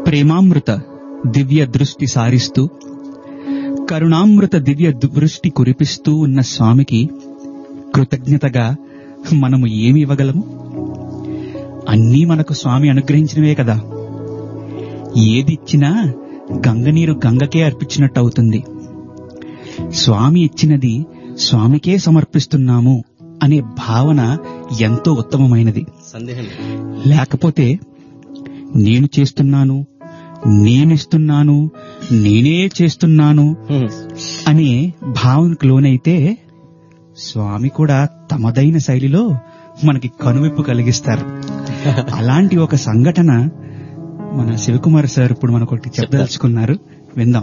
ప్రేమామృత దివ్య దృష్టి సారిస్తూ కరుణామృత దివ్య దృష్టి కురిపిస్తూ ఉన్న స్వామికి కృతజ్ఞతగా మనము ఏమి ఇవ్వగలము అన్నీ మనకు స్వామి అనుగ్రహించినవే కదా ఏదిచ్చినా గంగనీరు గంగకే అర్పించినట్టు అవుతుంది స్వామి ఇచ్చినది స్వామికే సమర్పిస్తున్నాము అనే భావన ఎంతో ఉత్తమమైనది సందేహం లేదు. లేకపోతే నేను చేస్తున్నాను నేనిస్తున్నాను నేనే చేస్తున్నాను హ్మ్. అనే భావనకు లోనైతే స్వామి కూడా తమదైన శైలిలో మనకి కనువిప్పు కలిగిస్తారు అలాంటి ఒక సంఘటన మన శివకుమార్ సార్ ఇప్పుడు మనకు ఒకటి చెప్పదలుచుకున్నారు విందాం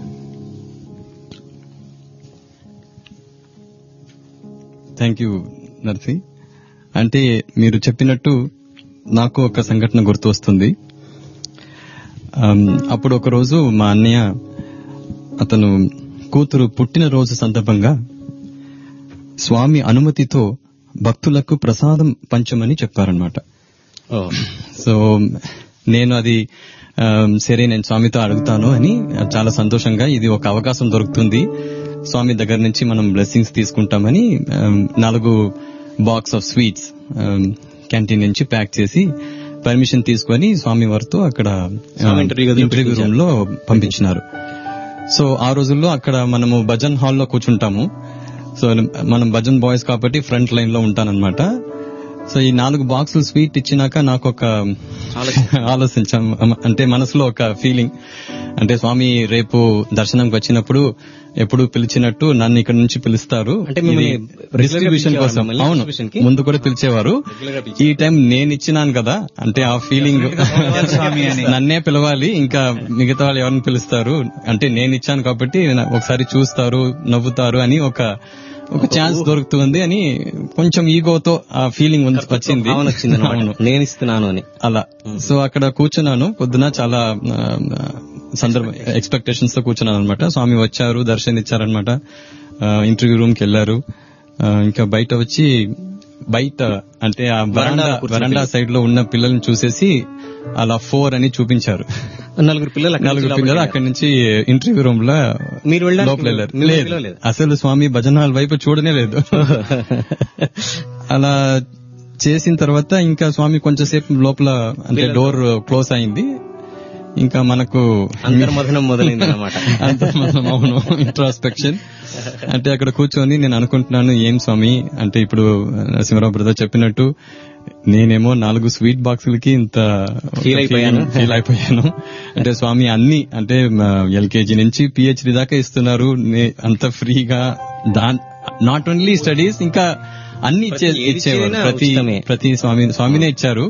థ్యాంక్ యూ నర్సి అంటే మీరు చెప్పినట్టు నాకు ఒక సంఘటన గుర్తు వస్తుంది ఆమ్, అప్పుడు ఒక రోజు మా అన్నయ్య అతను కూతురు పుట్టినరోజు సందర్భంగా స్వామి అనుమతితో భక్తులకు ప్రసాదం పంచమని చెప్పారనమాట ఓ సో నేను అది ఆమ్, సరే నేను స్వామితో అడుగుతాను అని చాలా సంతోషంగా ఇది ఒక అవకాశం దొరుకుతుంది స్వామి దగ్గర నుంచి మనం బ్లెస్సింగ్స్ తీసుకుంటామని ఆమ్, నాలుగు బాక్స్ ఆఫ్ స్వీట్స్ క్యాంటీన్ నుంచి ప్యాక్ చేసి పర్మిషన్ తీసుకొని స్వామి వారితో అక్కడ స్వామి ఇంటర్వ్యూ గదిలో ఇంటర్వ్యూ రూమ్ లో పంపించినారు సో ఆ రోజుల్లో అక్కడ మనము భజన్ హాల్లో కూర్చుంటాము సో మనం భజన్ బాయ్స్ కాబట్టి ఫ్రంట్ లైన్ లో ఉంటానన్నమాట సో ఈ నాలుగు బాక్సులు స్వీట్ ఇచ్చినాక నాకు ఒక ఆలోచించాం అంటే మనసులో ఒక ఫీలింగ్ అంటే స్వామి రేపు దర్శనంకి వచ్చినప్పుడు ఎప్పుడు పిలిచినట్టు నన్ను ఇక్కడ నుంచి పిలుస్తారు అంటే మిమ్మల్ని ఇది regular గా డిస్ట్రిబ్యూషన్ పిలిచేవారా కోసం మిమ్మల్ని అవును distribution కి? ముందు కూడా పిలిచేవారు Regular గా ఈ టైం నేను ఇచ్చినాను కదా అంటే ఆ ఫీలింగ్ స్వామి అని. నన్నే పిలవాలి ఇంకా మిగతా వాళ్ళు ఎవరిని పిలుస్తారు అంటే నేను ఇచ్చాను కాబట్టి నా- ఒకసారి చూస్తారు నవ్వుతారు అని ఒక ఒక ఛాన్స్ దొరుకుతుంది అని కొంచెం ఈగోతో ఆ ఫీలింగ్ వచ్చింది భావన వచ్చింది అవును. నేను ఇస్తున్నాను అని అలా సో అక్కడ కూర్చున్నాను పొద్దున చాలా ఆ, సందర్భ ఎక్స్పెక్టేషన్స్ తో కూర్చున్నాను అనమాట స్వామి వచ్చారు దర్శనం ఇచ్చారనమాట ఇంటర్వ్యూ రూమ్ కి వెళ్లారు ఆ, ఇంకా బయట వచ్చి బయట అంటే ఆ వరండా వరండాలో కూర్చున్న వరండా సైడ్ లో ఉన్న పిల్లల్ని చూసేసి అలా ఫోర్ అని చూపించారు నలుగురు పిల్లలు అక్కడి నలుగురు నుంచి పిల్లలు లోపలికి అక్కడి నుంచి ఇంటర్వ్యూ రూమ్ లో మీరు వెళ్ళడానికి లోపల వెళ్ళారు మిమ్మల్ని లేదు పిలవలేదు? అసలు స్వామి భజన హాల్ వైపు చూడనే లేదు అలా చేసిన తర్వాత ఇంకా స్వామి కొంచెంసేపు లోపల అంటే డోర్ క్లోజ్ అయింది ఇంకా మనకు అంతర్మథనం మొదలైంది అనమాట అంతర్మథనం, అవును ఇంట్రాస్పెక్షన్ అంటే అక్కడ కూర్చొని నేను అనుకుంటున్నాను ఏం స్వామి అంటే ఇప్పుడు నరసింహరావు బ్రదర్ చెప్పినట్టు నేనేమో నాలుగు స్వీట్ బాక్సులకి ఇంత Feel అయిపోయాను. ఫీల్ అయిపోయాను అంటే స్వామి అన్ని అంటే ఎల్కేజీ నుంచి పిహెచ్డి దాకా ఇస్తున్నారు నే- అంత ఫ్రీగా దాన్ నాట్ ఓన్లీ స్టడీస్ ఇంకా అన్ని ఇచ్చే ప్రతి ఏది ఇచ్చేవారు ఇచ్చినా ప్రతి ఉచితమే. ప్రతి స్వామి స్వామినే ఇచ్చారు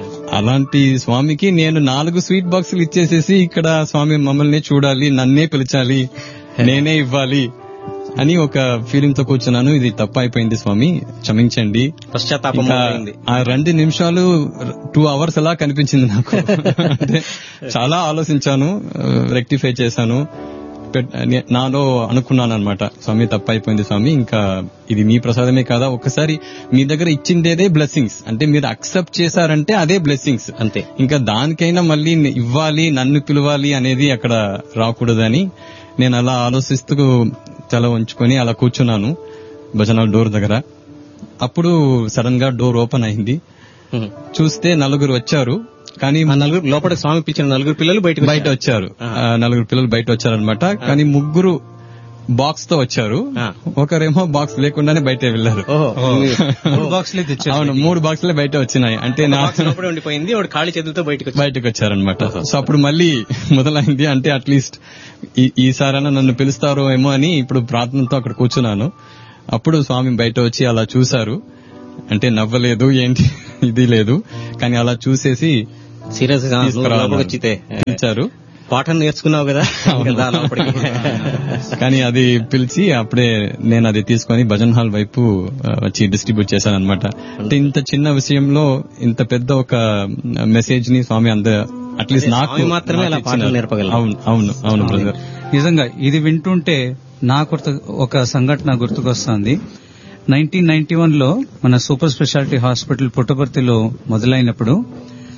అలాంటి స్వామికి నేను నాలుగు స్వీట్ బాక్సులు ఇచ్చేసేసి ఇక్కడ స్వామి మమ్మల్ని చూడాలి నన్నే పిలిచాలి నేనే ఇవ్వాలి అని ఒక ఫీలింగ్ తో కూర్చున్నాను ఇది తప్పు అయిపోయింది స్వామి క్షమించండి పశ్చాత్తాపం ఇంకా మొదలైంది ఆ రెండు నిమిషాలు టూ అవర్స్ ఎలా కనిపించింది నాకు అంటే చాలా ఆలోచించాను రెక్టిఫై చేశాను పెట్- నే- నాలో అనుకున్నాను అనమాట స్వామి తప్పు అయిపోయింది స్వామి ఇంకా ఇది మీ ప్రసాదమే కాదా ఒక్కసారి మీ దగ్గర ఇచ్చిందేదే బ్లెస్సింగ్స్ అంటే మీరు అక్సెప్ట్ చేశారంటే అదే బ్లెస్సింగ్స్ అంతే ఇంకా దానికైనా మళ్ళీ ని- ఇవ్వాలి నన్ను పిలవాలి అనేది అక్కడ రాకూడదని నేను అలా ఆలోచిస్తూ తల ఉంచుకొని అలా కూర్చున్నాను భజన డోర్ దగ్గర అప్పుడు సడన్ గా డోర్ ఓపెన్ అయింది హ్మ్. చూస్తే నలుగురు వచ్చారు కానీ ఆ నలుగురు లోపల స్వామి పిలిచిన నలుగురు పిల్లలు బయటకు బయట వచ్చారు ఆ, నలుగురు పిల్లలు బయట వచ్చారనమాట కానీ ముగ్గురు బాక్స్ తో వచ్చారు ఆ. ఒకరేమో బాక్స్ లేకుండానే బయట వెళ్ళారు ఓహో మూడు బాక్సులే తెచ్చారు అవును మూడు బాక్సులే బయట వచ్చినాయి అంటే నా బాక్స్ లోపలే ఉండిపోయింది వాడు ఖాళీ చేతులతో బయటకు వచ్చి బయటకు వచ్చారనమాట సో అప్పుడు మళ్ళీ మొదలైంది అంటే అట్లీస్ట్ ఈసారైనా నన్ను పిలుస్తారో ఏమో అని ఇప్పుడు ప్రార్థనతో అక్కడ కూర్చున్నాను అప్పుడు స్వామి బయట వచ్చి అలా చూశారు అంటే నవ్వలేదు ఏంటి ఇది లేదు కానీ అలా చూసేసి సీరియస్ గా తీసుకురావాలి. లోపలికి వచ్చితే పిలిచారు పాఠం నేర్చుకున్నావు కదా ఇంకా దా లోపలికి. కానీ అది పిలిచి అప్పుడే నేను అది తీసుకొని భజన్ హాల్ వైపు ఆ, వచ్చి డిస్ట్రిబ్యూట్ చేశాను అనమాట అంటే ఇంత చిన్న విషయంలో ఇంత పెద్ద ఒక మెసేజ్ ని స్వామి అంత అట్లీస్ట్ అదే, నాకు స్వామి మాత్రమే నాకు అలా పాఠం ఇచ్చినారు. నేర్పగలరు. అవును అవును అవును బ్రదర్ నిజంగా ఇది వింటుంటే నా కొత్త ఒక సంఘటన గుర్తుకొస్తుంది నైన్టీన్ నైన్టీ వన్ లో మన సూపర్ స్పెషాలిటీ హాస్పిటల్ పుట్టపర్తిలో మొదలైనప్పుడు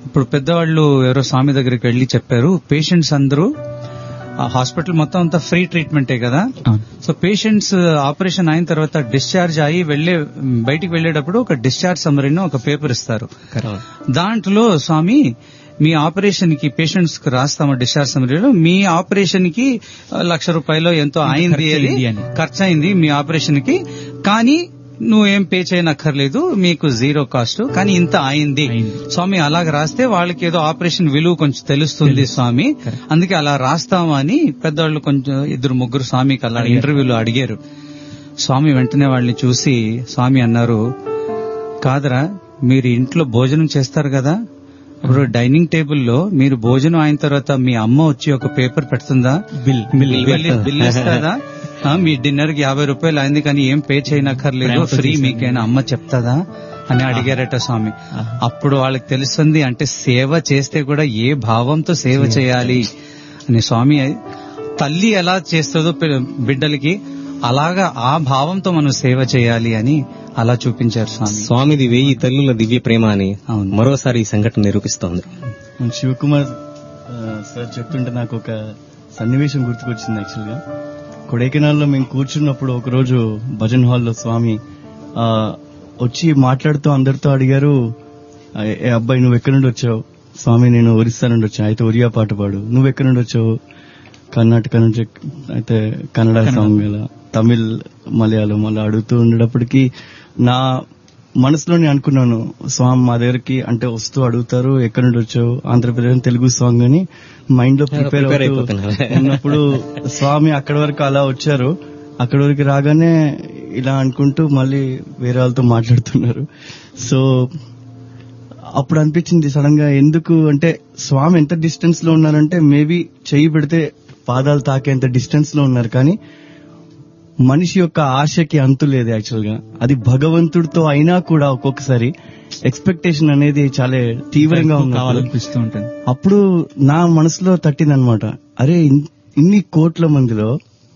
ఇప్పుడు పెద్దవాళ్ళు ఎవరో స్వామి దగ్గరికి వెళ్ళి చెప్పారు పేషెంట్స్ అందరూ ఆ హాస్పిటల్ మొత్తం అంతా ఫ్రీ ట్రీట్మెంటే కదా అవును. సో పేషెంట్స్ ఆపరేషన్ అయిన తర్వాత డిశ్చార్జ్ అయ్యి వెళ్లే బయటికి వెళ్లేటప్పుడు ఒక డిశ్చార్జ్ సమరీని ఒక పేపర్ ఇస్తారు దాంట్లో స్వామి మీ ఆపరేషన్ కి పేషెంట్స్ కి రాస్తాము డిశ్చార్జ్ సమరీలో మీ ఆపరేషన్ కి ఆ, లక్ష రూపాయలు ఎంతో అయింది ఖర్చు అది అయింది అని. ఖర్చు అయింది మీ ఆపరేషన్ కి కానీ నువ్వేం పే చేయనక్కర్లేదు మీకు జీరో కాస్ట్ కానీ ఇంత అయింది అయింది. స్వామి అలాగ రాస్తే వాళ్ళకి ఏదో ఆపరేషన్ విలువ కొంచెం తెలుస్తుంది స్వామి అందుకే అలా రాస్తాము అని పెద్దవాళ్ళు కొంచెం ఇద్దరు ముగ్గురు స్వామికి అలా ఇంటర్వ్యూలో అడిగారు స్వామి వెంటనే వాళ్ళని చూసి స్వామి అన్నారు కాదరా మీరు ఇంట్లో భోజనం చేస్తారు కదా ఇప్పుడు డైనింగ్ టేబుల్లో మీరు భోజనం అయిన తర్వాత మీ అమ్మ వచ్చి ఒక పేపర్ పెడుతుందా బిల్ బిల్ బిల్ ఇస్తుందా ఆ, మీ డిన్నర్ కి యాభై రూపాయలు అయింది కానీ ఏం పే చేయనక్కర్లేదు ప్రేమతో ఫ్రీ చేశాను. మీకైనా అమ్మ చెప్తాదా అని అడిగారట స్వామి అప్పుడు వాళ్ళకి తెలుస్తుంది అంటే సేవ చేస్తే కూడా ఏ భావంతో సేవ చేయాలి అని స్వామి తల్లి ఎలా చేస్తుందో పి- బిడ్డలకి అలాగా ఆ భావంతో మనం సేవ చేయాలి అని అలా చూపించారు స్వామి స్వామిది వెయ్యి తల్లుల దివ్య ప్రేమ అని అవును. మరోసారి ఈ సంఘటన నిరూపిస్తోంది శివకుమార్ ఆ, సార్ చెప్తుంటే నాకు ఒక సన్నివేశం గుర్తుకొచ్చింది యాక్చువల్ గా కొడైకెనాల్లో మేము కూర్చున్నప్పుడు ఒకరోజు భజన్ హాల్లో స్వామి ఆ, వచ్చి మాట్లాడుతూ అందరితో అడిగారు "ఆ, ఏ అబ్బాయి నువ్వు ఎక్కడి నుండి వచ్చావు స్వామి నేను ఒరిస్సా నుండి వచ్చాను అయితే ఒరియా పాట పాడు నువ్వు ఎక్కడి నుండి వచ్చావు కర్ణాటక నుంచి అయితే కన్నడ సాంగ్ ఇలా తమిళ్ మలయాళం అలా అడుగుతూ ఉండేటప్పటికి నా మనసులో నేను అనుకున్నాను స్వామి మా దగ్గరికి అంటే వస్తూ అడుగుతారు ఎక్కడి నుండి వచ్చావు ఆంధ్రప్రదేశ్ తెలుగు సాంగ్ అని మైండ్ లో ప్రిపేర్ Prepare అవుతూ అయిపోతున్నారు. ఉన్నప్పుడు స్వామి అక్కడి వరకు అలా వచ్చారు అక్కడి వరకు రాగానే ఇలా అనుకుంటూ మళ్ళీ వేరే వాళ్ళతో మాట్లాడుతున్నారు సో అప్పుడు అనిపించింది సడన్ గా ఎందుకు అంటే స్వామి ఎంత డిస్టెన్స్ లో ఉన్నారంటే మేబీ చెయ్యి పెడితే పాదాలు తాకేంత డిస్టెన్స్ లో ఉన్నారు కానీ మనిషి యొక్క ఆశకి అంతు లేదు యాక్చువల్ గా అది భగవంతుడితో అయినా కూడా ఒక్కొక్కసారి ఎక్స్పెక్టేషన్ అనేది చాలా తీవ్రంగా ఉంది కావాలనిపిస్తూ ఉంటుంది అప్పుడు నా మనసులో తట్టిందనమాట అరే ఇన్- ఇన్ని కోట్ల మందిలో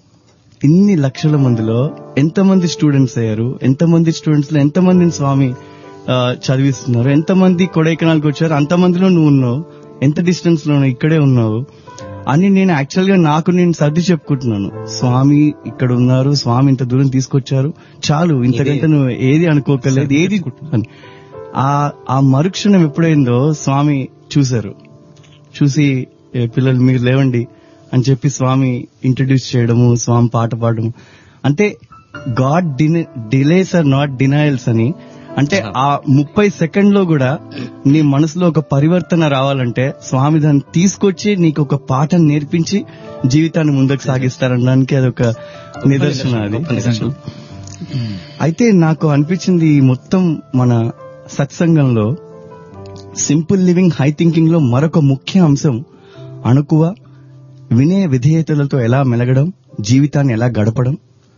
ఇన్ని లక్షల మందిలో ఎంతమంది స్టూడెంట్స్ అయ్యారు ఎంతమంది స్టూడెంట్స్ లో ఎంతమందిని స్వామి ఆ, చదివిస్తున్నారు ఎంతమంది కొడైకెనాల్కి వచ్చారు అంతమందిలో నువ్వు ఉన్నావు ఎంత డిస్టెన్స్ లో ఉన్నావు ఇక్కడే ఉన్నావు అని నేను యాక్చువల్ గా నాకు నేను సర్ది చెప్పుకుంటున్నాను స్వామి ఇక్కడ ఉన్నారు స్వామి ఇంత దూరం తీసుకొచ్చారు చాలు ఇంతకంటే నువ్వు ఏది అనుకోకలేదు ఏది అని ఆ ఆ మరుక్షణం ఎప్పుడైందో స్వామి చూశారు చూసి "ఏ పిల్లలు మీరు లేవండి అని చెప్పి స్వామి ఇంట్రడ్యూస్ చేయడము స్వామి పాట పాడము అంటే God delays are not denials అని అంటే ఆ ముప్పై సెకండ్ లో కూడా నీ మనసులో ఒక పరివర్తన రావాలంటే స్వామి దాన్ని తీసుకొచ్చి నీకు ఒక పాఠం నేర్పించి జీవితాన్ని ముందుకు సాగిస్తారనడానికి అది ఒక నిదర్శన అది నిదర్శనం. అయితే నాకు అనిపించింది ఈ మొత్తం మన సత్సంగంలో సింపుల్ లివింగ్ హై థింకింగ్ లో మరొక ముఖ్య అంశం అణుకువ వినయ విధేయతలతో ఎలా మెలగడం జీవితాన్ని ఎలా గడపడం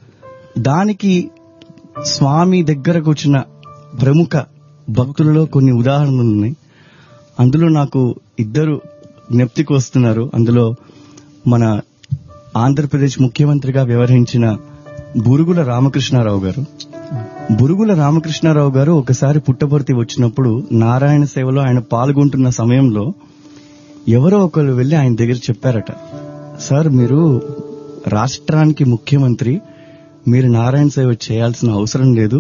దానికి స్వామి దగ్గరకు వచ్చిన ప్రముఖ భక్తులలో కొన్ని ఉదాహరణలు ఉన్నాయి అందులో నాకు ఇద్దరు జ్ఞప్తికి వస్తున్నారు అందులో మన ఆంధ్రప్రదేశ్ ముఖ్యమంత్రిగా వ్యవహరించిన బురుగుల రామకృష్ణారావు గారు బురుగుల రామకృష్ణారావు గారు ఒకసారి పుట్టపర్తి వచ్చినప్పుడు నారాయణ సేవలో ఆయన పాల్గొంటున్న సమయంలో ఎవరో ఒకరు వెళ్లి ఆయన దగ్గర చెప్పారట సార్ మీరు రాష్ట్రానికి ముఖ్యమంత్రి మీరు నారాయణ సేవ చేయాల్సిన అవసరం లేదు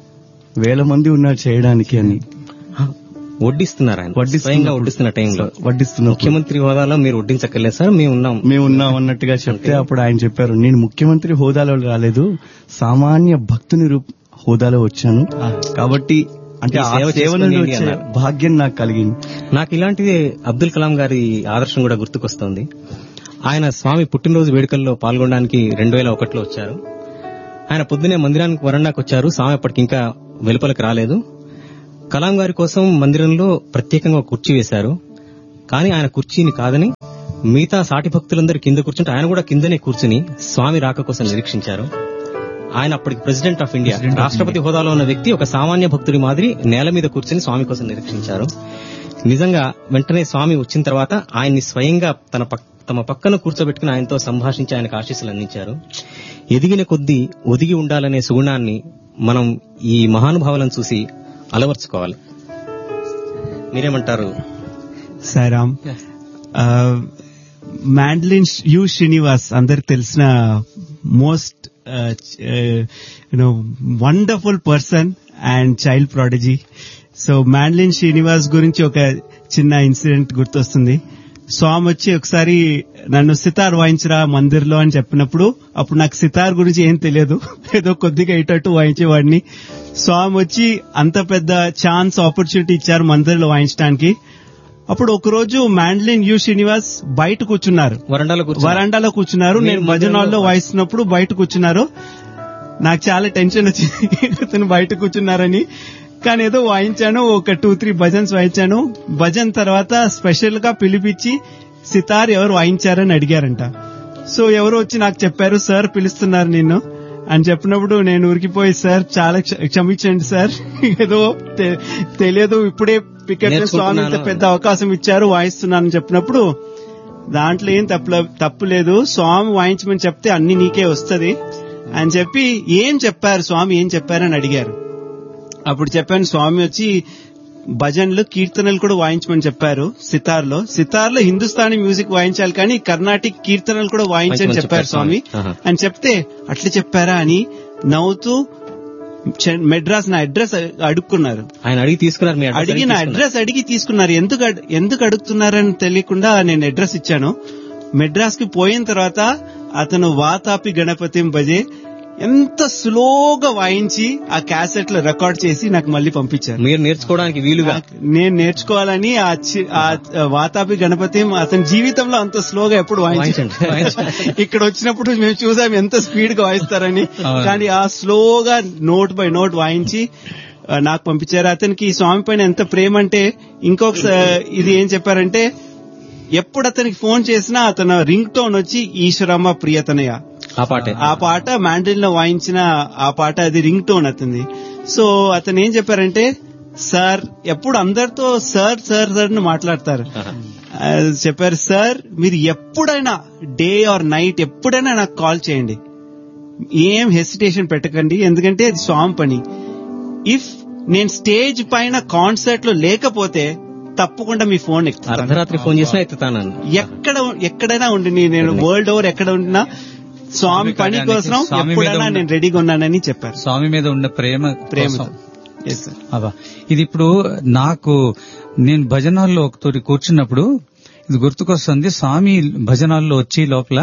వేల మంది ఉన్నారు చేయడానికి అని వడ్డిస్తున్నారు ఆయన వడ్డిస్తున్నప్పుడు- స్వయంగా వడ్డిస్తున్న టైంలో వడ్డిస్తున్నప్పుడు ముఖ్యమంత్రి హోదాలో మీరు వడ్డించక్కర్లేదు సార్ మేము ఉన్నాం మేము ఉన్నాం అన్నట్టుగా చెప్తే అప్పుడు ఆయన చెప్పారు నేను ముఖ్యమంత్రి హోదాలో రాలేదు సామాన్య భక్తుని రూప హోదాలో వచ్చాను కాబట్టి అంటే ఈ ఆ సేవ సేవ నుండి చేసుకోండి వచ్చే అన్నారు. భాగ్యం నాకు కలిగింది నాకు ఇలాంటిది అబ్దుల్ కలాం గారి ఆదర్శం కూడా గుర్తుకొస్తోంది ఆయన స్వామి పుట్టినరోజు వేడుకల్లో పాల్గొనడానికి రెండు వేల ఒకటిలో వచ్చారు ఆయన పొద్దునే మందిరానికి వరండాకు వచ్చారు స్వామి అప్పటికి ఇంకా వెలుపలికి రాలేదు కలాం గారి కోసం మందిరంలో ప్రత్యేకంగా ఒక కుర్చీ వేశారు కానీ ఆయన కుర్చీని కాదని మిగతా సాటి భక్తులందరూ కింద కూర్చుంటే ఆయన కూడా కిందనే కూర్చుని స్వామి రాక కోసం నిరీక్షించారు ఆయన అప్పటికి president of India President of రాష్ట్రపతి హోదాలో ఉన్న వ్యక్తి ఒక సామాన్య భక్తుడి మాదిరి నేల మీద కూర్చుని స్వామి కోసం నిరీక్షించారు నిజంగా వెంటనే స్వామి వచ్చిన తర్వాత ఆయన్ని స్వయంగా తన పక్- తమ పక్కన కూర్చోబెట్టుకుని ఆయనతో సంభాషించి ఆయనకు ఆశీస్సులు అందించారు ఎదిగిన కొద్దీ ఒదిగి ఉండాలనే సుగుణాన్ని మనం ఈ మహానుభావులను చూసి అలవర్చుకోవాలి మీరేమంటారు సాయిరామ్ మ్యాండ్లిన్ యు శ్రీనివాస్ అందరికి తెలిసిన most you know wonderful person and child prodigy so mandolin Srinivas గురించి ఒక చిన్న ఇన్సిడెంట్ గుర్తొస్తుంది స్వామి వచ్చి ఒకసారి నన్ను సితార్ వాయించరా మందిర్లో అని చెప్పినప్పుడు అప్పుడు నాకు సితార్ గురించి ఏం తెలియదు ఏదో కొద్దిగా ఇటట్టు వాయించేవాడిని స్వామి వచ్చి అంత పెద్ద ఛాన్స్ ఆపర్చునిటీ ఇచ్చారు మందిర్లో వాయించడానికి అప్పుడు ఒక రోజు మ్యాండ్లిన్ యు శ్రీనివాస్ బయట కూర్చున్నారు వరండాలో కూర్చో వరండాలో కూర్చున్నారు నేను భజన హాల్లో వాయిస్తున్నప్పుడు బయట కూర్చున్నారు నాకు చాలా టెన్షన్ వచ్చింది అతను బయట కూర్చున్నారని కానీ ఏదో వాయించాను ఒక టూ త్రీ భజన్స్ వాయించాను భజన్ తర్వాత స్పెషల్ గా పిలిపించి సితార్ ఎవరు వాయించారని అడిగారంట సో ఎవరు వచ్చి నాకు చెప్పారు సార్ పిలుస్తున్నారు నిన్ను అని చెప్పినప్పుడు నేను ఉరికిపోయి సార్ చాలా క్ష- క్షమించండి సార్ ఏదో తె- తెలియదు ఇప్పుడే పికెట్ స్వామి ఇంత పెద్ద అవకాశం ఇచ్చారు వాయిస్తున్నానని చెప్పినప్పుడు దాంట్లో ఏం తప్పు తప్పు లేదు స్వామి వాయించమని చెప్తే అన్ని నీకే వస్తది అని చెప్పి ఏం చెప్పారు స్వామి ఏం చెప్పారని అడిగారు అప్పుడు చెప్పాను స్వామి వచ్చి భజన్లు కీర్తనలు కూడా వాయించమని చెప్పారు సితార్లో సితార్లో హిందుస్థానీ మ్యూజిక్ వాయించాలి కానీ కర్ణాటిక్ కీర్తనలు కూడా వాయించని వాయించమని చెప్పారు చెప్పారు స్వామి స్వామి. ఆహా. అని చెప్తే అట్లా చెప్పారా అని నవ్వుతూ చె- మెడ్రాస్ నా అడ్రస్ అడుక్కున్నారు ఆయన అడిగి తీసుకున్నారు మీ address అడిగి నా తీసుకున్నారు. అడ్రస్ అడిగి తీసుకున్నారు ఎందుకు అడ్- ఎందుకు అడుగుతున్నారని తెలియకుండా నేను అడ్రస్ ఇచ్చాను మెడ్రాస్ కి పోయిన తర్వాత అతను వాతాపి గణపతి భజే ఎంత స్లోగా వాయించి ఆ క్యాసెట్ లో రికార్డ్ చేసి నాకు మళ్ళీ పంపించారు మీరు నేర్చుకోవడానికి వీలుగా నాకు- నేను నేర్చుకోవాలని ఆ చి- ఆ వాతాపి గణపతి అతని జీవితంలో అంత స్లోగా ఎప్పుడు వాయించండి ఇక్కడ వచ్చినప్పుడు మేము చూసాం ఎంత స్పీడ్ గా వాయిస్తారని కానీ ఆ స్లోగా నోట్ బై నోట్ వాయించి ఆ, నాకు పంపించారు అతనికి ఈ స్వామి పైన ఎంత ప్రేమ అంటే ఇంకొక ఇది ఏం చెప్పారంటే ఎప్పుడు అతనికి ఫోన్ చేసినా అతను రింగ్ టోన్ వచ్చి ఈశ్వరమ్మ ప్రియతనయ ఆ పాటే ఆ పాట మ్యాండ్రిన్ లో వాయించిన ఆ పాట అది రింగ్ టోన్ అతని సో అతను ఏం చెప్పారంటే సార్ ఎప్పుడు అందరితో సార్ సార్ సార్ అని మాట్లాడతారు ఆహా. ఆ, చెప్పారు సార్ మీరు ఎప్పుడైనా డే ఆర్ నైట్ ఎప్పుడైనా నాకు కాల్ చేయండి ఏం హెసిటేషన్ పెట్టకండి ఎందుకంటే అది స్వామి పని ఇఫ్ నేను స్టేజ్ పైన కాన్సర్ట్ లో లేకపోతే తప్పకుండా మీ ఫోన్ ఎక్కుతాను అర్ధరాత్రి ఫోన్ చేసినా ఎత్తుతానని ఎక్కడ ఎక్కడైనా ఉండి నేను వరల్డ్ ఓవర్ ఎక్కడ ఉండినా స్వామి పని కార్యానికి కోసం స్వామి మీద ఎప్పుడైనా ఉన్న- నేను రెడీగా ఉన్నానని చెప్పారు స్వామి మీద ఉన్న ప్రేమ ప్రేమ కోసం. ఎస్ సార్ అబ్బా ఇది ఇప్పుడు నాకు నేను భజనాల్లో ఒకతోటి కూర్చున్నప్పుడు ఇది గుర్తుకొస్తుంది స్వామి భజనాల్లో వచ్చి లోపల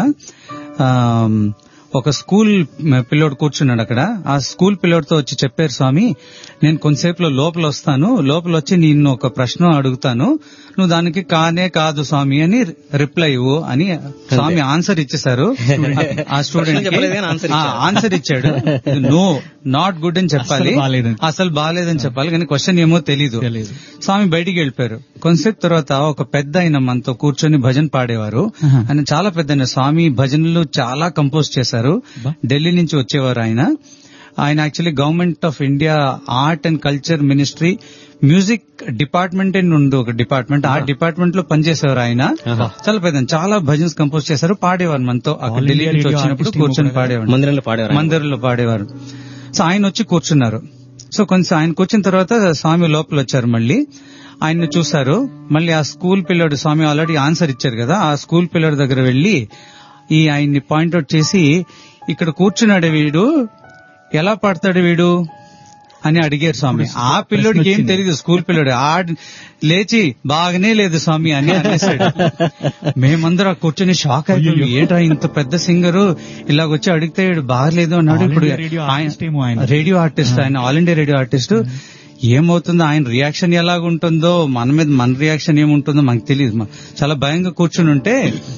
ఆమ్, ఒక స్కూల్ పిల్లోడు కూర్చున్నాడు అక్కడ ఆ స్కూల్ పిల్లోడితో వచ్చి చెప్పారు స్వామి నేను కొంతసేపులో లోపల వస్తాను లోపల వచ్చి నిన్ను ఒక ప్రశ్న అడుగుతాను నువ్వు దానికి కానే కాదు స్వామి అని రిప్లై ఇవ్వు అని స్వామి ఆన్సర్ ఇచ్చేశారు ఆ స్టూడెంట్ చెప్పలేదు కానీ answer ఇచ్చారు. ఆన్సర్ ఇచ్చాడు నో నాట్ గుడ్ అని చెప్పాలి అసలు బాలేదని. అసలు బాగాలేదని చెప్పాలి కానీ క్వశ్చన్ ఏమో తెలీదు తెలీదు. స్వామి బయటికి వెళ్ళిపోయారు కొంతసేపు తర్వాత ఒక పెద్ద ఆయన మనతో కూర్చొని భజన పాడేవారు ఆహా. ఆయన చాలా పెద్ద ఆయన. స్వామి భజనలు చాలా కంపోజ్ చేశారు బా. ఢిల్లీ నుంచి వచ్చేవారు ఆయన ఆయన actually government of India art and culture ministry music department అని ఉంది ఒక డిపార్ట్మెంట్ ఆ డిపార్ట్మెంట్ లో పనిచేసేవారు ఆయన ఆహా. చాలా పెద్ద ఆయన. చాలా భజన్స్ కంపోజ్ చేశారు పాడేవారు మనతో అక్కడ All ఢిల్లీ India నుంచి radio వచ్చినప్పుడు artist కూర్చొని కూడా పాడేవారు మందిరంలో పాడేవారు ఆయన. మందిరంలో పాడేవారు సో ఆయన వచ్చి కూర్చున్నారు సో కొంచెం ఆయనకు వచ్చిన తర్వాత స్వామి లోపల వచ్చారు మళ్ళీ ఆయన్ని చూశారు మళ్ళీ ఆ స్కూల్ పిల్లడు స్వామి ఆల్రెడీ ఆన్సర్ ఇచ్చారు కదా ఆ స్కూల్ పిల్లడి దగ్గర వెళ్లి ఈ ఆయన్ని పాయింట్అవుట్ చేసి ఇక్కడ కూర్చున్నాడు వీడు ఎలా పాడతాడు వీడు అని అడిగారు స్వామి ఆ పిల్లోడికి ఏం తెలియదు స్కూల్ పిల్లడు ఆ లేచి బాగానే లేదు స్వామి అని అనేసాడు మేమందరం కూర్చొని షాక్ అయిపోయి ఏంట్రా ఇంత పెద్ద సింగరు ఇలాగొచ్చి అడిగితే వీడు బాగలేదు అన్నాడు All ఇప్పుడు India radio artist ఏమో ఆయన. రేడియో ఆర్టిస్ట్ ఆయన ఆల్ ఇండియా రేడియో ఆర్టిస్ట్ ఏమవుతుందో ఆయన రియాక్షన్ ఎలాగుంటుందో మన మీద మన రియాక్షన్ ఏముంటుందో మనకు తెలియదు మ- చాలా భయంగా కూర్చుని ఉంటే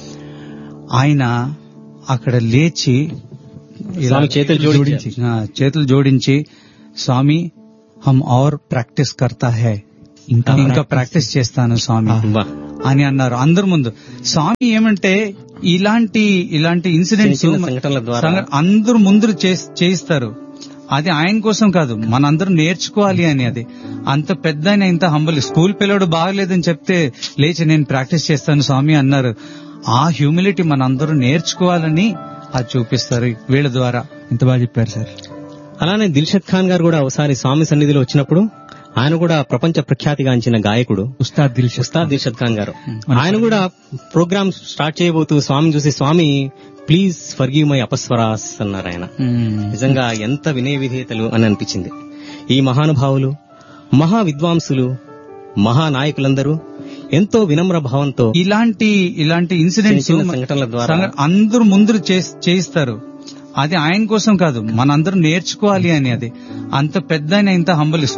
ఆయన అక్కడ లేచి ఇలా స్వామి చేతులు జోడించి ఆ, చేతులు జోడించి స్వామి హమ్ ఔర్ ప్రాక్టీస్ కర్తా హై ఇంకా ఇంకా ప్రాక్టీస్ చేస్తాను స్వామి బా. అని అన్నారు అందరి ముందు స్వామి ఏమంటే ఇలాంటి ఇలాంటి ఇన్సిడెంట్స్ చిన్న చిన్న సంఘటనల ద్వారా అందరు ముందు చేస్- చేయిస్తారు అది ఆయన కోసం కాదు మనందరం నేర్చుకోవాలి అని అది అంత పెద్ద ఆయన ఇంత హంబల్ స్కూల్ పిల్లడు బాగలేదని చెప్తే లేచి నేను ప్రాక్టీస్ చేస్తాను స్వామి అన్నారు ఆ హ్యూమిలిటీ మనందరూ నేర్చుకోవాలని అది చూపిస్తారు వీళ్ళ ద్వారా ఎంత బాగా చెప్పారు సార్ అలానే దిల్షద్ ఖాన్ గారు కూడా ఒకసారి స్వామి సన్నిధిలో వచ్చినప్పుడు ఆయన కూడా ప్రపంచ ప్రఖ్యాతిగాంచిన గాయకుడు ఉస్తాద్ దిల్ ఉస్తాద్ దిల్షద్ ఖాన్ గారు ఆయన కూడా ప్రోగ్రామ్ స్టార్ట్ చేయబోతూ స్వామిని చూసి స్వామి ప్లీజ్ ఫర్గివ్ మై అపస్వరాస్ అన్నారు ఆయన నిజంగా ఎంత వినయ విధేయతలు అని అనిపించింది ఈ మహానుభావులు మహా విద్వాంసులు మహానాయకులందరూ ఎంతో వినమ్ర భావంతో ఇలాంటి ఇలాంటి ఇన్సిడెంట్స్ చిన్న చిన్న సంఘటనల ద్వారా సంఘ- అందరూ ముందు చేస్- చేయిస్తారు అది ఆయన కోసం కాదు మనందరం నేర్చుకోవాలి అని అది అంత పెద్ద ఆయన ఇంత హంబల్